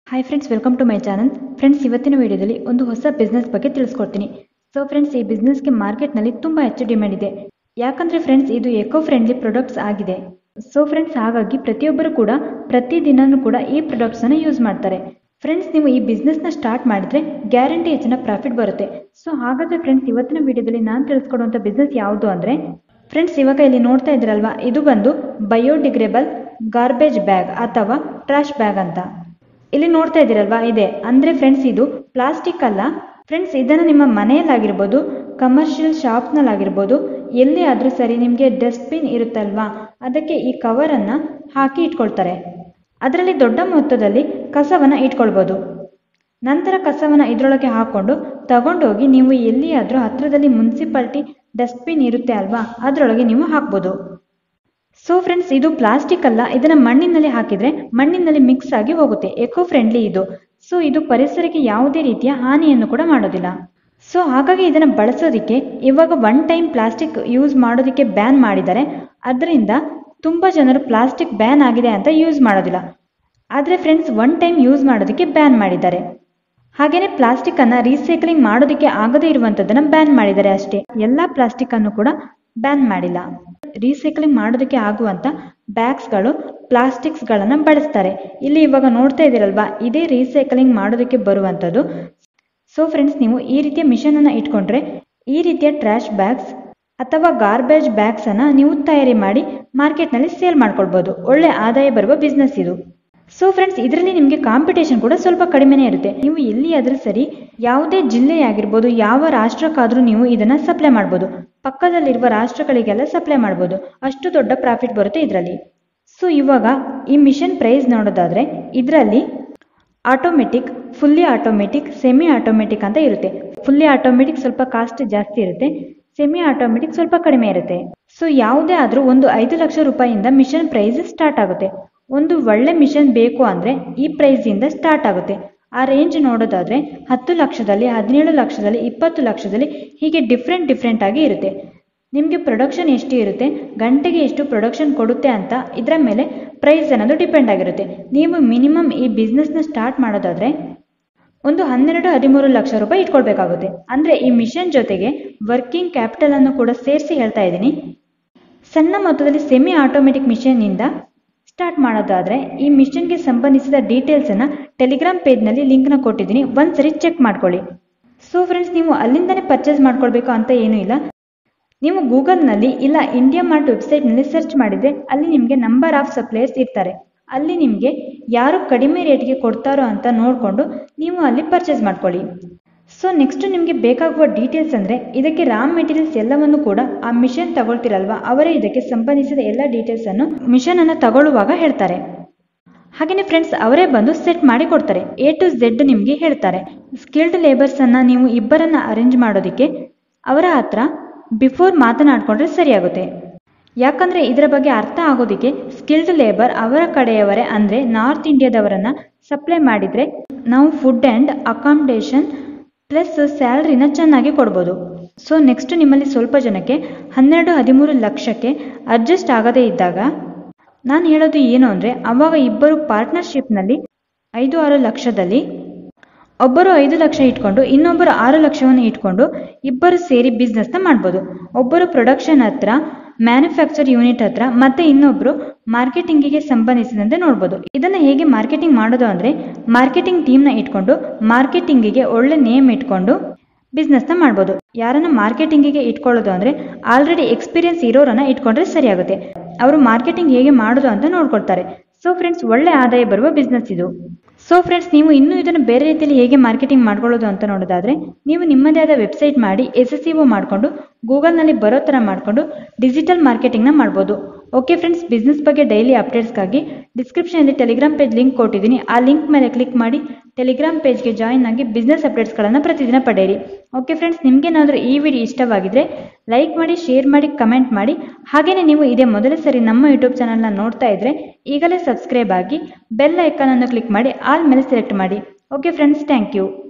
hi friends welcome to my channel friends ಇವತ್ತಿನ ವಿಡಿಯೋದಲ್ಲಿ ಒಂದು ಹೊಸ ಬಿಸ್ನೆಸ್ ಬಗ್ಗೆ ತಿಳಿಸ್ಕೊಡ್ತೀನಿ ಸೊ ಫ್ರೆಂಡ್ಸ್ ಈ ಬಿಸ್ನೆಸ್ಗೆ ಮಾರ್ಕೆಟ್ನಲ್ಲಿ ತುಂಬ ಹೆಚ್ಚು ಡಿಮ್ಯಾಂಡ್ ಇದೆ ಯಾಕಂದರೆ ಫ್ರೆಂಡ್ಸ್ ಇದು ಎಕೋ ಫ್ರೆಂಡ್ಲಿ ಪ್ರಾಡಕ್ಟ್ಸ್ ಆಗಿದೆ ಸೊ ಫ್ರೆಂಡ್ಸ್ ಹಾಗಾಗಿ ಪ್ರತಿಯೊಬ್ಬರು ಕೂಡ ಪ್ರತಿದಿನನೂ ಕೂಡ ಈ ಪ್ರಾಡಕ್ಟ್ಸನ್ನು ಯೂಸ್ ಮಾಡ್ತಾರೆ ಫ್ರೆಂಡ್ಸ್ ನೀವು ಈ ಬಿಸ್ನೆಸ್ನ ಸ್ಟಾರ್ಟ್ ಮಾಡಿದ್ರೆ ಗ್ಯಾರಂಟಿ ಹೆಚ್ಚಿನ ಪ್ರಾಫಿಟ್ ಬರುತ್ತೆ ಸೊ ಹಾಗಾದರೆ ಫ್ರೆಂಡ್ಸ್ ಇವತ್ತಿನ ವಿಡಿಯೋದಲ್ಲಿ ನಾನು ತಿಳಿಸ್ಕೊಡುವಂಥ ಬಿಸ್ನೆಸ್ ಯಾವುದು ಅಂದರೆ ಫ್ರೆಂಡ್ಸ್ ಇವಾಗ ಇಲ್ಲಿ ನೋಡ್ತಾ ಇದ್ರಲ್ವಾ ಇದು ಬಂದು ಬಯೋಡಿಗ್ರೇಬಲ್ ಗಾರ್ಬೇಜ್ ಬ್ಯಾಗ್ ಅಥವಾ ಟ್ರಾಶ್ ಬ್ಯಾಗ್ ಅಂತ ಇಲ್ಲಿ ನೋಡ್ತಾ ಇದ್ದೀರಲ್ವಾ ಇದೆ ಅಂದ್ರೆ ಫ್ರೆಂಡ್ಸ್ ಇದು ಪ್ಲಾಸ್ಟಿಕ್ ಅಲ್ಲ ಫ್ರೆಂಡ್ಸ್ ಇದನ್ನು ನಿಮ್ಮ ಮನೆಯಲ್ಲಾಗಿರ್ಬೋದು ಕಮರ್ಷಿಯಲ್ ಶಾಪ್ನಲ್ಲಾಗಿರ್ಬೋದು ಎಲ್ಲಿ ಆದರೂ ಸರಿ ನಿಮಗೆ ಡಸ್ಟ್ಬಿನ್ ಇರುತ್ತಲ್ವಾ ಅದಕ್ಕೆ ಈ ಕವರನ್ನು ಹಾಕಿ ಇಟ್ಕೊಳ್ತಾರೆ ಅದರಲ್ಲಿ ದೊಡ್ಡ ಮೊತ್ತದಲ್ಲಿ ಕಸವನ್ನು ಇಟ್ಕೊಳ್ಬೋದು ನಂತರ ಕಸವನ್ನು ಇದರೊಳಗೆ ಹಾಕ್ಕೊಂಡು ತಗೊಂಡೋಗಿ ನೀವು ಎಲ್ಲಿಯಾದರೂ ಹತ್ತಿರದಲ್ಲಿ ಮುನ್ಸಿಪಾಲ್ಟಿ ಡಸ್ಟ್ಬಿನ್ ಇರುತ್ತೆ ಅಲ್ವಾ ಅದರೊಳಗೆ ನೀವು ಹಾಕ್ಬೋದು ಸೊ ಫ್ರೆಂಡ್ಸ್ ಇದು ಪ್ಲಾಸ್ಟಿಕ್ ಅಲ್ಲ ಇದನ್ನ ಮಣ್ಣಿನಲ್ಲಿ ಹಾಕಿದ್ರೆ ಮಣ್ಣಿನಲ್ಲಿ ಮಿಕ್ಸ್ ಆಗಿ ಹೋಗುತ್ತೆ ಎಕೋ ಫ್ರೆಂಡ್ಲಿ ಇದು ಸೊ ಇದು ಪರಿಸರಕ್ಕೆ ಯಾವುದೇ ರೀತಿಯ ಹಾನಿಯನ್ನು ಕೂಡ ಮಾಡೋದಿಲ್ಲ ಸೊ ಹಾಗಾಗಿ ಇದನ್ನ ಬಳಸೋದಕ್ಕೆ ಇವಾಗ ಒನ್ ಟೈಮ್ ಪ್ಲಾಸ್ಟಿಕ್ ಯೂಸ್ ಮಾಡೋದಕ್ಕೆ ಬ್ಯಾನ್ ಮಾಡಿದ್ದಾರೆ ಅದರಿಂದ ತುಂಬ ಜನರು ಪ್ಲಾಸ್ಟಿಕ್ ಬ್ಯಾನ್ ಆಗಿದೆ ಅಂತ ಯೂಸ್ ಮಾಡೋದಿಲ್ಲ ಆದರೆ ಫ್ರೆಂಡ್ಸ್ ಒನ್ ಟೈಮ್ ಯೂಸ್ ಮಾಡೋದಕ್ಕೆ ಬ್ಯಾನ್ ಮಾಡಿದ್ದಾರೆ ಹಾಗೇನೆ ಪ್ಲಾಸ್ಟಿಕ್ ಅನ್ನ ರೀಸೈಕ್ಲಿಂಗ್ ಮಾಡೋದಕ್ಕೆ ಆಗದೇ ಇರುವಂತದನ್ನ ಬ್ಯಾನ್ ಮಾಡಿದ್ದಾರೆ ಅಷ್ಟೇ ಎಲ್ಲಾ ಪ್ಲಾಸ್ಟಿಕ್ ಅನ್ನು ಕೂಡ ಬ್ಯಾನ್ ಮಾಡಿಲ್ಲ ರೀಸೈಕ್ಲಿಂಗ್ ಮಾಡೋದಕ್ಕೆ ಆಗುವಂತ ಬ್ಯಾಗ್ಸ್ಗಳು ಪ್ಲಾಸ್ಟಿಕ್ಸ್ಗಳನ್ನು ಬಳಸ್ತಾರೆ ಇಲ್ಲಿ ಇವಾಗ ನೋಡ್ತಾ ಇದ್ದೀರಲ್ವಾ ಇದೇ ರೀಸೈಕ್ಲಿಂಗ್ ಮಾಡೋದಕ್ಕೆ ಬರುವಂಥದ್ದು ಸೊ ಫ್ರೆಂಡ್ಸ್ ನೀವು ಈ ರೀತಿಯ ಮಿಷನ್ ಅನ್ನ ಇಟ್ಕೊಂಡ್ರೆ ಈ ರೀತಿಯ ಟ್ರ್ಯಾಶ್ ಬ್ಯಾಗ್ಸ್ ಅಥವಾ ಗಾರ್ಬೇಜ್ ಬ್ಯಾಗ್ಸ್ ಅನ್ನ ನೀವು ತಯಾರಿ ಮಾಡಿ ಮಾರ್ಕೆಟ್ನಲ್ಲಿ ಸೇಲ್ ಮಾಡ್ಕೊಳ್ಬಹುದು ಒಳ್ಳೆ ಆದಾಯ ಬರುವ ಬಿಸ್ನೆಸ್ ಇದು ಸೊ ಫ್ರೆಂಡ್ಸ್ ಇದರಲ್ಲಿ ನಿಮಗೆ ಕಾಂಪಿಟೇಷನ್ ಕೂಡ ಸ್ವಲ್ಪ ಕಡಿಮೆನೇ ಇರುತ್ತೆ ನೀವು ಎಲ್ಲಿಯಾದ್ರೂ ಸರಿ ಯಾವುದೇ ಜಿಲ್ಲೆಯಾಗಿರ್ಬೋದು ಯಾವ ರಾಷ್ಟ್ರಕ್ಕಾದ್ರೂ ನೀವು ಇದನ್ನ ಸಪ್ಲೈ ಮಾಡ್ಬೋದು ಪಕ್ಕದಲ್ಲಿರುವ ರಾಷ್ಟ್ರಗಳಿಗೆಲ್ಲ ಸಪ್ಲೈ ಮಾಡ್ಬೋದು ಅಷ್ಟು ದೊಡ್ಡ ಪ್ರಾಫಿಟ್ ಬರುತ್ತೆ ಇದರಲ್ಲಿ ಸೊ ಇವಾಗ ಈ ಮಿಷನ್ ಪ್ರೈಸ್ ನೋಡೋದಾದ್ರೆ ಇದರಲ್ಲಿ automatic fully automatic semi automatic ಅಂತ ಇರುತ್ತೆ ಫುಲ್ಲಿ ಆಟೋಮೆಟಿಕ್ ಸ್ವಲ್ಪ ಕಾಸ್ಟ್ ಜಾಸ್ತಿ ಇರುತ್ತೆ ಸೆಮಿ ಆಟೋಮೆಟಿಕ್ ಸ್ವಲ್ಪ ಕಡಿಮೆ ಇರುತ್ತೆ ಸೊ ಯಾವುದೇ ಆದ್ರೂ ಒಂದು ಐದು ಲಕ್ಷ ರೂಪಾಯಿಯಿಂದ ಮಿಷನ್ ಪ್ರೈಸ್ ಸ್ಟಾರ್ಟ್ ಆಗುತ್ತೆ ಒಂದು ಒಳ್ಳೆ ಮಿಷನ್ ಬೇಕು ಅಂದ್ರೆ ಈ ಪ್ರೈಸ್ ಇಂದ ಸ್ಟಾರ್ಟ್ ಆಗುತ್ತೆ ಆ ರೇಂಜ್ ನೋಡೋದಾದ್ರೆ ಹತ್ತು ಲಕ್ಷದಲ್ಲಿ ಹದಿನೇಳು ಲಕ್ಷದಲ್ಲಿ ಇಪ್ಪತ್ತು ಲಕ್ಷದಲ್ಲಿ ಹೀಗೆ ಡಿಫ್ರೆಂಟ್ ಡಿಫ್ರೆಂಟ್ ಆಗಿ ಇರುತ್ತೆ ನಿಮಗೆ ಪ್ರೊಡಕ್ಷನ್ ಎಷ್ಟು ಇರುತ್ತೆ ಗಂಟೆಗೆ ಎಷ್ಟು ಪ್ರೊಡಕ್ಷನ್ ಕೊಡುತ್ತೆ ಅಂತ ಇದರ ಮೇಲೆ ಪ್ರೈಸ್ ಅನ್ನೋದು ಡಿಪೆಂಡ್ ಆಗಿರುತ್ತೆ ನೀವು ಮಿನಿಮಮ್ ಈ ಬಿಸ್ನೆಸ್ನ ಸ್ಟಾರ್ಟ್ ಮಾಡೋದಾದ್ರೆ ಒಂದು ಹನ್ನೆರಡು ಹದಿಮೂರು ಲಕ್ಷ ರೂಪಾಯಿ ಇಟ್ಕೊಳ್ಬೇಕಾಗುತ್ತೆ ಅಂದ್ರೆ ಈ ಮಿಷನ್ ಜೊತೆಗೆ ವರ್ಕಿಂಗ್ ಕ್ಯಾಪಿಟಲ್ ಅನ್ನು ಕೂಡ ಸೇರಿಸಿ ಹೇಳ್ತಾ ಇದ್ದೀನಿ ಸಣ್ಣ ಮೊತ್ತದಲ್ಲಿ ಸೆಮಿ ಆಟೋಮೆಟಿಕ್ ಮಿಷನ್ ಇಂದ ಸ್ಟಾರ್ಟ್ ಮಾಡೋದಾದ್ರೆ ಈ ಮಿಷನ್ಗೆ ಸಂಬಂಧಿಸಿದ ಡೀಟೇಲ್ಸ್ ಅನ್ನ ಟೆಲಿಗ್ರಾಮ್ ಪೇಜ್ನಲ್ಲಿ ಲಿಂಕ್ನ ಕೊಟ್ಟಿದ್ದೀನಿ ಒಂದ್ಸರಿ ಚೆಕ್ ಮಾಡ್ಕೊಳ್ಳಿ ಸೊ ಫ್ರೆಂಡ್ಸ್ ನೀವು ಅಲ್ಲಿಂದನೇ ಪರ್ಚೇಸ್ ಮಾಡ್ಕೊಳ್ಬೇಕು ಅಂತ ಏನೂ ಇಲ್ಲ ನೀವು ಗೂಗಲ್ನಲ್ಲಿ ಇಲ್ಲ ಇಂಡಿಯಾ ಮಾರ್ಟ್ ವೆಬ್ಸೈಟ್ನಲ್ಲಿ ಸರ್ಚ್ ಮಾಡಿದರೆ ಅಲ್ಲಿ ನಿಮಗೆ ನಂಬರ್ ಆಫ್ ಸಪ್ಲೈಯರ್ಸ್ ಇರ್ತಾರೆ ಅಲ್ಲಿ ನಿಮಗೆ ಯಾರು ಕಡಿಮೆ ರೇಟ್ಗೆ ಕೊಡ್ತಾರೋ ಅಂತ ನೋಡಿಕೊಂಡು ನೀವು ಅಲ್ಲಿ ಪರ್ಚೇಸ್ ಮಾಡ್ಕೊಳ್ಳಿ ಸೊ ನೆಕ್ಸ್ಟ್ ನಿಮಗೆ ಬೇಕಾಗುವ ಡೀಟೇಲ್ಸ್ ಅಂದರೆ ಇದಕ್ಕೆ ರಾ ಮೆಟೀರಿಯಲ್ಸ್ ಎಲ್ಲವನ್ನು ಕೂಡ ಆ ಮಿಷನ್ ತಗೊಳ್ತಿರಲ್ವಾ ಅವರೇ ಇದಕ್ಕೆ ಸಂಬಂಧಿಸಿದ ಎಲ್ಲ ಡೀಟೇಲ್ಸನ್ನು ಮಿಷನನ್ನು ತಗೊಳ್ಳುವಾಗ ಹೇಳ್ತಾರೆ ಹಾಗೆಯೇ ಫ್ರೆಂಡ್ಸ್ ಅವರೇ ಬಂದು ಸೆಟ್ ಮಾಡಿ ಕೊಡ್ತಾರೆ ಎ ಟು ಝೆಡ್ ನಿಮಗೆ ಹೇಳ್ತಾರೆ ಸ್ಕಿಲ್ಡ್ ಲೇಬರ್ಸನ್ನು ನೀವು ಇಬ್ಬರನ್ನ ಅರೇಂಜ್ ಮಾಡೋದಕ್ಕೆ ಅವರ ಹತ್ರ ಬಿಫೋರ್ ಮಾತನಾಡಿಕೊಂಡ್ರೆ ಸರಿಯಾಗುತ್ತೆ ಯಾಕಂದ್ರೆ ಇದರ ಬಗ್ಗೆ ಅರ್ಥ ಆಗೋದಕ್ಕೆ ಸ್ಕಿಲ್ಡ್ ಲೇಬರ್ ಅವರ ಕಡೆಯವರೇ ಅಂದ್ರೆ ನಾರ್ತ್ ಇಂಡಿಯಾದವರನ್ನ ಸಪ್ಲೈ ಮಾಡಿದ್ರೆ ನಾವು ಫುಡ್ ಆ್ಯಂಡ್ ಅಕಾಮಿಡೇಷನ್ ಪ್ಲಸ್ ಸ್ಯಾಲ್ರಿನ ಚೆನ್ನಾಗಿ ಕೊಡ್ಬೋದು ಸೊ ನೆಕ್ಸ್ಟ್ ನಿಮ್ಮಲ್ಲಿ ಸ್ವಲ್ಪ ಜನಕ್ಕೆ ಹನ್ನೆರಡು ಹದಿಮೂರು ಲಕ್ಷಕ್ಕೆ ಅಡ್ಜಸ್ಟ್ ಆಗದೇ ಇದ್ದಾಗ ನಾನು ಹೇಳೋದು ಏನು ಅಂದರೆ ಅವಾಗ ಇಬ್ಬರು ಪಾರ್ಟ್ನರ್ಶಿಪ್ನಲ್ಲಿ ಐದು ಆರು ಲಕ್ಷದಲ್ಲಿ ಒಬ್ಬರು ಐದು ಲಕ್ಷ ಇಟ್ಕೊಂಡು ಇನ್ನೊಬ್ಬರು ಆರು ಲಕ್ಷವನ್ನು ಇಟ್ಕೊಂಡು ಇಬ್ಬರು ಸೇರಿ ಬಿಸ್ನೆಸ್ನ ಮಾಡ್ಬೋದು ಒಬ್ಬರು ಪ್ರೊಡಕ್ಷನ್ ಹತ್ರ ಮ್ಯಾನುಫ್ಯಾಕ್ಚರ್ ಯೂನಿಟ್ ಹತ್ರ ಮತ್ತೆ ಇನ್ನೊಬ್ರು ಮಾರ್ಕೆಟಿಂಗಿಗೆ ಸಂಬಂಧಿಸಿದಂತೆ ನೋಡ್ಬೋದು ಇದನ್ನ ಹೇಗೆ ಮಾರ್ಕೆಟಿಂಗ್ ಮಾಡೋದು ಅಂದ್ರೆ ಮಾರ್ಕೆಟಿಂಗ್ ಟೀಮ್ನ ಇಟ್ಕೊಂಡು ಮಾರ್ಕೆಟಿಂಗಿಗೆ ಒಳ್ಳೆ ನೇಮ್ ಇಟ್ಕೊಂಡು ಬಿಸ್ನೆಸ್ನ ಮಾಡ್ಬೋದು ಯಾರನ್ನ ಮಾರ್ಕೆಟಿಂಗಿಗೆ ಇಟ್ಕೊಳ್ಳೋದು ಅಂದ್ರೆ ಆಲ್ರೆಡಿ ಎಕ್ಸ್ಪೀರಿಯನ್ಸ್ ಇರೋರನ್ನ ಇಟ್ಕೊಂಡ್ರೆ ಸರಿಯಾಗುತ್ತೆ ಅವರು ಮಾರ್ಕೆಟಿಂಗ್ ಹೇಗೆ ಮಾಡೋದು ಅಂತ ನೋಡ್ಕೊಳ್ತಾರೆ ಸೊ ಫ್ರೆಂಡ್ಸ್ ಒಳ್ಳೆ ಆದಾಯ ಬರುವ ಬಿಸ್ನೆಸ್ ಇದು ಸೊ ಫ್ರೆಂಡ್ಸ್ ನೀವು ಇನ್ನೂ ಇದನ್ನು ಬೇರೆ ರೀತಿಯಲ್ಲಿ ಹೇಗೆ ಮಾರ್ಕೆಟಿಂಗ್ ಮಾಡ್ಕೊಳ್ಳೋದು ಅಂತ ನೋಡೋದಾದ್ರೆ ನೀವು ನಿಮ್ಮದೇ ಆದ ವೆಬ್ಸೈಟ್ ಮಾಡಿ ಎಸ್ ಎಸ್ ಸಿಒ ಮಾಡಿಕೊಂಡು ಗೂಗಲ್ನಲ್ಲಿ ಬರೋ ಥರ ಮಾಡಿಕೊಂಡು ಡಿಜಿಟಲ್ ಮಾರ್ಕೆಟಿಂಗ್ನ ಮಾಡ್ಬೋದು ಓಕೆ ಫ್ರೆಂಡ್ಸ್ ಬಿಸ್ನೆಸ್ ಬಗ್ಗೆ ಡೈಲಿ ಅಪ್ಡೇಟ್ಸ್ಗಾಗಿ ಡಿಸ್ಕ್ರಿಪ್ಷನಲ್ಲಿ ಟೆಲಿಗ್ರಾಮ್ ಪೇಜ್ ಲಿಂಕ್ ಕೊಟ್ಟಿದ್ದೀನಿ ಆ ಲಿಂಕ್ ಮೇಲೆ ಕ್ಲಿಕ್ ಮಾಡಿ ಟೆಲಿಗ್ರಾಮ್ ಪೇಜ್ಗೆ ಜಾಯಿನ್ ಆಗಿ ಬಿಸ್ನೆಸ್ ಅಪ್ಡೇಟ್ಸ್ಗಳನ್ನು ಪ್ರತಿದಿನ ಪಡೆಯಿರಿ ಓಕೆ ಫ್ರೆಂಡ್ಸ್ ನಿಮಗೇನಾದರೂ ಈ ವಿಡಿಯೋ ಇಷ್ಟವಾಗಿದ್ರೆ ಲೈಕ್ ಮಾಡಿ ಶೇರ್ ಮಾಡಿ ಕಮೆಂಟ್ ಮಾಡಿ ಹಾಗೆಯೇ ನೀವು ಇದೇ ಮೊದಲ ಸರಿ ನಮ್ಮ ಯೂಟ್ಯೂಬ್ ಚಾನಲ್ನ ನೋಡ್ತಾ ಇದ್ರೆ ಈಗಲೇ ಸಬ್ಸ್ಕ್ರೈಬ್ ಆಗಿ ಬೆಲ್ ಐಕಾನ್ ಅನ್ನು ಕ್ಲಿಕ್ ಮಾಡಿ ಆಲ್ ಮೇಲೆ ಸೆಲೆಕ್ಟ್ ಮಾಡಿ ಓಕೆ ಫ್ರೆಂಡ್ಸ್ ಥ್ಯಾಂಕ್ ಯು